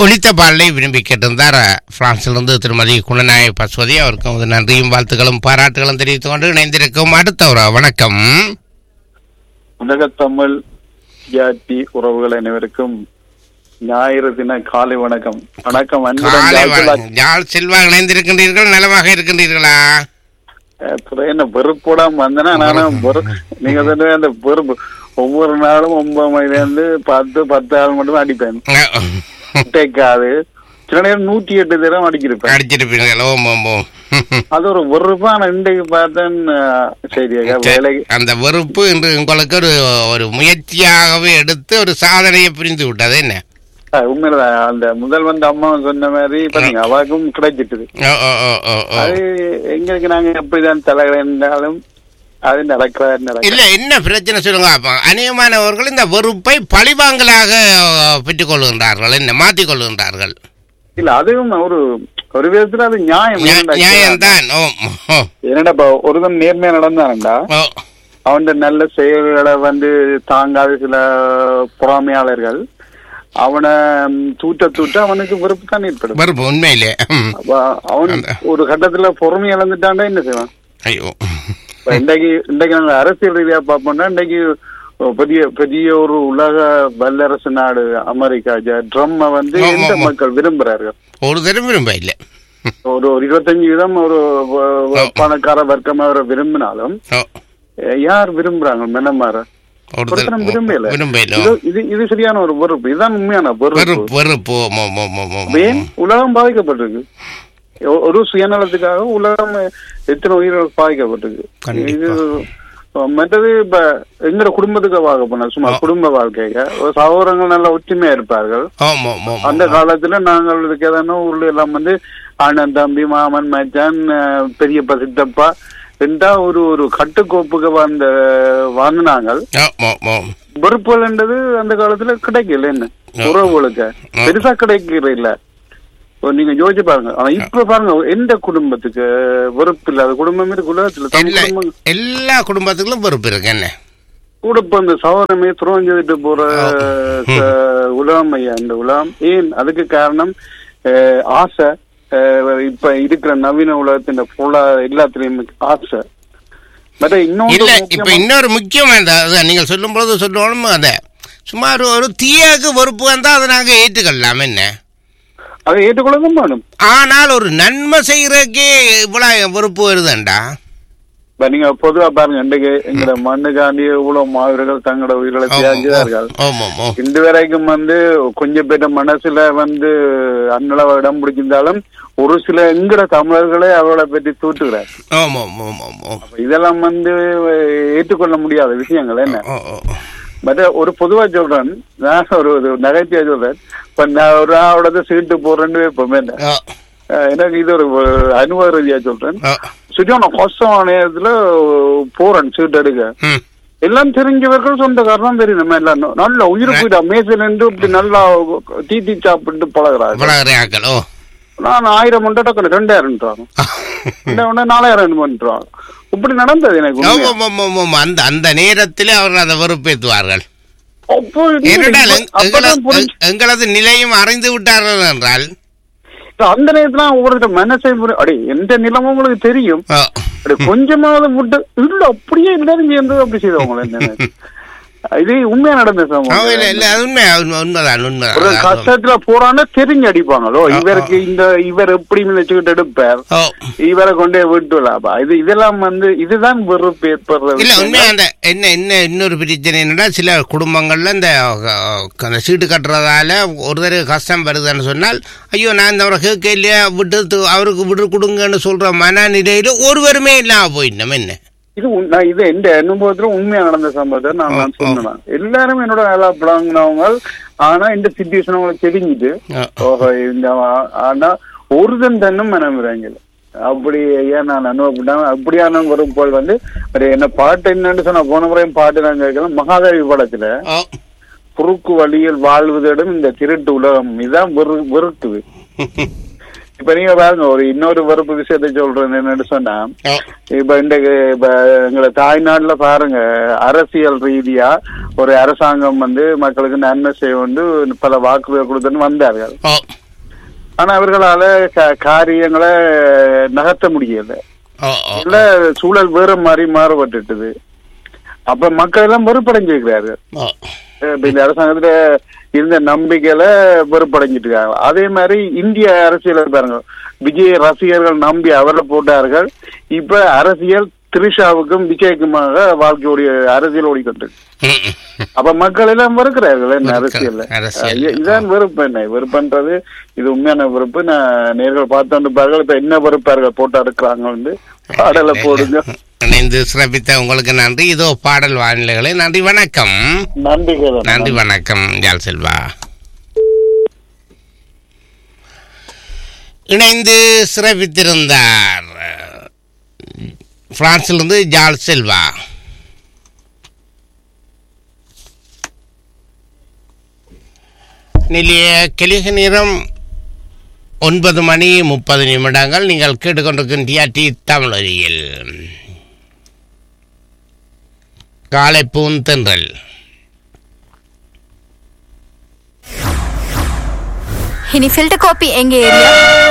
ஒலித்த பாடலை விரும்பி கேட்டிருந்தார் பிரான்சிலிருந்து திருமதி குணநாய பசுவதி அவருக்கும் ஒரு நன்றியும் வாழ்த்துக்களும் பாராட்டுகளும் தெரிவித்துக் கொண்டு இணைந்திருக்கும் அடுத்த ஒரு வணக்கம் உலகத்தமிழ் ஜாதி உறவுகள் அனைவருக்கும் ஞாயிறு தின காலை வணக்கம் வணக்கம் அன்புடன் காலை ஜாக்குலா- வணக்கம். யாழ் செல்வா இணைந்திருக்கின்றீர்கள் நலமாக இருக்கின்றீர்களா அஹ் துறை என்ன வெறுப்போடாம வந்தேன்னா நானும் வெறு நீங்க சொன்ன அந்த வெறுப்பு ஒவ்வொரு நாளும் ஒன்பது மணில இருந்து பத்து பத்து ஆள் மட்டும் அடிப்பேன் டேக்காது சில நேரம் நூத்தி எட்டு தரம் அடிக்கிருப்பேன் அடிச்சிருப்பீர்கள் ஓம் ஓம் ஓம் அது ஒரு வெறுப்பான இன்றைக்கு பார்த்தேன் அஹ், சரி அக்கா, வேலை அந்த வெறுப்பு இன்று உங்களுக்கு ஒரு ஒரு முயற்சியாகவே எடுத்து ஒரு சாதனையை புரிந்து விட்டது என்ன அஹ், உண்மையில அந்த முதல் வந்த அம்மா சொன்ன மாதிரி பாத்தீங்க அவாக்கும் கிடைச்சிட்டுது ஓ ஓ ஓ ஓ ஓ அது எங்களுக்கு நாங்க எப்படிதான் தலைவர் என்றாலும் அது நடக்கிறார் நடக்க இல்ல என்ன பிரச்சனை சொல்லுங்க அப்ப அநேகமானவர்கள் இந்த வெறுப்பை பழிவாங்கலாக பெற்றுக் கொள்கின்றார்கள் என்ன மாற்றிக் கொள்கின்றார்கள் இல்ல அதுவும் ஒரு ஒரு விதத்துல அது நியாயம் ஏன்டா? நியாயம்தான் ஓ ஓ, என்னடா இப்ப ஒருவன் நேர்மையா நடந்தான்டா ஓ அவன் நல்ல செயல்களை வந்து தாங்காத சில பொறாமையாளர்கள் அவனை ம், தூட்ட தூட்ட அவனுக்கு வெறுப்பு தான் ஏற்படும் வெறுப்பு உண்மையிலே ம். அப்ப அவன் ஒரு கட்டத்துல பொறுமை இழந்துட்டான்டா என்ன செய்வான் ஐயோ இப்ப இன்றைக்கு இன்றைக்கு நாங்க அரசியல் ரீதியா பார்ப்போம்னா இன்றைக்கு பெரிய பெரிய ஒரு உலக வல்லரசு நாடு அமெரிக்கா ட்ரம்ம வந்து ஆமா, எந்த ஆமா. மக்கள் விரும்புறார்கள் ஒரு தரம் விரும்ப இல்லை ஒரு ஒரு இருபத்தஞ்சு வீதம் ஒரு வ- வ- பணக்கார வர்க்கம் அவரை விரும்பினாலும் ஓ அஹ், யார் விரும்புறாங்க மெனமாற ஒரு ஒருத்தரும் தரம் விரும்பல விரும்ப இல்லை இது இது இது சரியான ஒரு வெறுப்பு இதுதான் உண்மையான வெறுப்பு வெறுப்பு வெறுப்பு மோ மோ மோ மோ மோ. ஏன் உலகம் பாதிக்கப்பட்டிருக்கு ஒ- ஒரு சுயநலத்துக்காக உலகம் எத்தனை உயிர்கள் பாதிக்கப்பட்டிருக்கு கண்டிப்பா. இது அஹ், மற்றது இப்ப எங்கட குடும்பத்துக்கு பார்க்க போனா சும்மா குடும்ப வாழ்க்கைக்கு ஒரு சகோதரங்கள் நல்ல ஒற்றுமையா இருப்பார்கள் ஆமா ஆமா ஆமா. அந்த காலத்துல நாங்கள் இருக்கதான ஊர்ல எல்லாம் வந்து அண்ணன் தம்பி மாமன் மச்சான் அஹ், பெரியப்பா சித்தப்பா ரெண்டா ஒரு ஒரு கட்டுக்கோப்புக்கு வந்த வாழ்ந்தாங்கள் ஆமா ஆமா வெறுப்புகள்ன்றது அந்த காலத்துல கிடைக்கல என்ன உறவுகளுக்கு பெருசா கிடைக்கிற இல்ல இப்போ நீங்க யோசிச்சு பாருங்க ஆனா இப்ப பாருங்க எந்த குடும்பத்துக்கு வெறுப்பு இல்லாத குடும்பம் இருக்கு உலகத்துல தமிழ் எல்லா குடும்பம் எல்லா குடும்பத்துக்கும் வெறுப்பு இருக்கு என்ன கூட இப்ப அந்த சவரமே துறஞ்சதுட்டு போற ச- உலகம் ஐயா இந்த உலகம் ஏன் அதுக்கு காரணம் அஹ், ஆசை அஹ், இப்ப இருக்கிற நவீன உலகத்தின் புல எல்லாத்துலயும் ஆசை மற்ற இன்னொன்று இல்ல இப்ப முக்கியமா- இன்னொரு முக்கியமா இந்த அதான் நீங்கள் சொல்லும் பொழுது சொல்லணும் அத சுமார் ஒரு தீயாக்கு வெறுப்பு வந்தா அதை நாங்க ஏற்றுக்கொள்ளலாம் என்ன அதை ஏற்றுக்கொள்ளதான் வேணும் ஆனால் ஒரு நன்மை செய்யறதுக்கே இவ்வளவு வெறுப்பு வருதுண்டா இப்ப நீங்க பொதுவா பாருங்க இன்றைக்கு எங்கட மண்ணுக்காண்டி இவ்வளவு மாவீரர்கள் தங்களோட உயிர்களை தியாகிதார்கள் ஆமாம் ஆமாம் இன்று வரைக்கும் வந்து கொஞ்சம் பேர் மனசுல வந்து அன்னளவு இடம் பிடிச்சிருந்தாலும் ஒரு சில எங்கட தமிழர்களே அவளை பற்றி தூட்டுகிறார் ஆமாம் ஆமாம் ஆமாம் அப்ப இதெல்லாம் வந்து ஏற்றுக்கொள்ள முடியாத விஷயங்கள் என்ன ஓ, ஓ, ஓ. மற்ற ஒரு பொதுவா சொல்றேன் நான் ஒரு ஒரு நகைச்சுவையா சொல்றேன் இப்ப நான் ஒரு ஆளோட சீட்டு போடுறேன்னு வைப்போமே என்ன. ஓ, அஹ் எனக்கு இது ஒரு ஒரு அனுபவ ரீதியா சொல்றேன் ஓ. சரியான கஷ்டமான நேரத்துல போறேன் சீட் எடுக்க ம். எல்லாம் தெரிஞ்சவர்கள் சொந்தக்காரன் தெரியும் நம்ம எல்லாம் நல்ல உயிர் போயிட்டா மேசல் நின்று இப்படி நல்லா டீ டீ சாப்பிட்டு பழகுறாங்க இவ்வளவு ஆக்கள் ஓ நான் ஆயிரம் மண்டை டக்குனு ரெண்டாயிரம் உடனே நாலாயிரம் பண்றான் இப்படி நடந்தது எனக்கு உண்மையா. ஆமாம், ஆமாம், ஆமாம். அந்த அந்த நேரத்தில் அவர்கள் அதை வெறுப்பேற்றுவார்கள் அப்போ ஏனென்றால் எங்- அப்பதான் எங்கள- புரிஞ்சு- எங்- எங்களது நிலையும் அறிந்து விட்டார்கள் என்றால் அந்த நேரத்துல ஒவ்வொருத்த மனசை புரி- அடே எந்த நிலமும் உங்களுக்கு தெரியும் ஓ. அடே கொஞ்சமாவது விட்டு இல்ல அப்படியே எல்லாரும் சேர்ந்து அப்படி செய்தவங்க என்ன இது உண்மையா நடந்த ஆ, இல்ல சம்பவம் இல்ல அது உண்மை உண்மை- உண்மைதான் ஒரு உண்மைதான் கஷ்டத்துல போறான்னு தெரிஞ்சு அடிப்பாங்களோ இவருக்கு இந்த இவர் எப்படி நினைச்சுக்கிட்டு எடுப்பார் ஓ இவரை கொண்டே விட்டுலாப்பா இது இதெல்லாம் வந்து இதுதான் வெறுப்பு ஏற்படுறது இல்ல உண்மையா அந்த என்ன என்ன இன்னொரு பிரச்சனை என்னன்னா சில குடும்பங்கள்ல இந்த அஹ், அந்த சீட்டு கட்டுறதால ஒரு தடவை கஷ்டம் வருதுன்னு சொன்னால் ஐயோ நான் இந்த அவரை கேட்க இல்லையா விட்டு து- அவருக்கு விட்டு கொடுங்கன்னு சொல்ற மனநிலையில ஒருவருமே இல்லாம போயிடணும் என்ன இது உண்- நான் இது எந்த அனுபவத்துல உண்மையா நடந்த சம்பவத்தை நான் நான் சொன்னேன் எல்லாரும் என்னோட வேலை பழங்கினவங்க ஆனா இந்த சுச்சுவேஷன் அவங்களுக்கு தெரிஞ்சுட்டு ஆ. ஓஹோ இந்த ஆ- ஆனா ஒருதன் தன்னும் மனமிறாங்கல்ல அப்படி ஏன் நான் அனுபவப்பட்டேன் அப்படியான ஒரு போல் வந்து ஒரு என்ன பாட்டு என்னன்னு சொன்னா போன முறையும் பாட்டு நான் கேட்கலாம் மகாதேவி படத்துல ஓ குறுக்கு வழியில் வாழ்வதிடம் இந்த திருட்டு உலகம் இதான் வெறு வெறுக்குது இப்ப நீங்க பாருங்க ஒரு இன்னொரு வெறுப்பு விஷயத்தை சொல்றேன் என்னன்னு சொன்னா ஓ இப்ப இந்த இப்ப எங்களை தாய்நாட்டுல பாருங்க அரசியல் ரீதியா ஒரு அரசாங்கம் வந்து மக்களுக்கு நன்மை செய்ய வந்து பல வாக்குறுதிகள் கொடுத்துன்னு வந்தார்கள் ஓ ஆனா அவர்களால க- காரியங்களை நகர்த்த முடியல ஓ ஓ இல்ல சூழல் வேற மாதிரி மாறுபட்டுட்டுது அப்ப மக்கள் எல்லாம் வெறுப்படைஞ்சிருக்கிறார்கள் ஓ இப்ப இந்த அரசாங்கத்துல இருந்த நம்பிக்கையில வெறுப்படைஞ்சிட்டு இருக்காங்க அதே மாதிரி இந்திய அரசியல பாருங்க விஜய் ரசிகர்கள் நம்பி அவரை போட்டார்கள் இப்ப அரசியல் த்ரிஷாவுக்கும் விஜய்க்குமாக வாழ்க்கையுடைய அரசியல் ஓடிக்கொண்டிருக்கு ம், ம். அப்ப மக்கள் எல்லாம் வெறுக்கிறார்கள் என்ன வெறுக்க- அரசியல்ல அரசியல். அஹ் இதான் வெறுப்பு என்ன வெறுப்புன்றது இது உண்மையான வெறுப்பு நான் நேர்கள் பார்த்துப்பார்கள் இப்ப என்ன வெறுப்பார்கள் போட்டா இருக்கிறாங்க வந்து பாடலை போடுங்க இணைந்து சிறப்பித்த உங்களுக்கு நன்றி இதோ பாடல் வானிலைகளை நன்றி வணக்கம் நன்றி கேதன். நன்றி வணக்கம் ஜால் செல்வா இணைந்து சிறப்பித்திருந்தார் பிரான்சிலிருந்து ஜால் செல்வா நிலைய கெலிக நேரம் ஒன்பது மணி முப்பது நிமிடங்கள் நீங்கள் கேட்டுக்கொண்டிருக்கும் டிஆர்டி தமிழொலியில் காலை பூந்தென்றல் இனி ஃபில்டர் காப்பி எங்க ஏரியா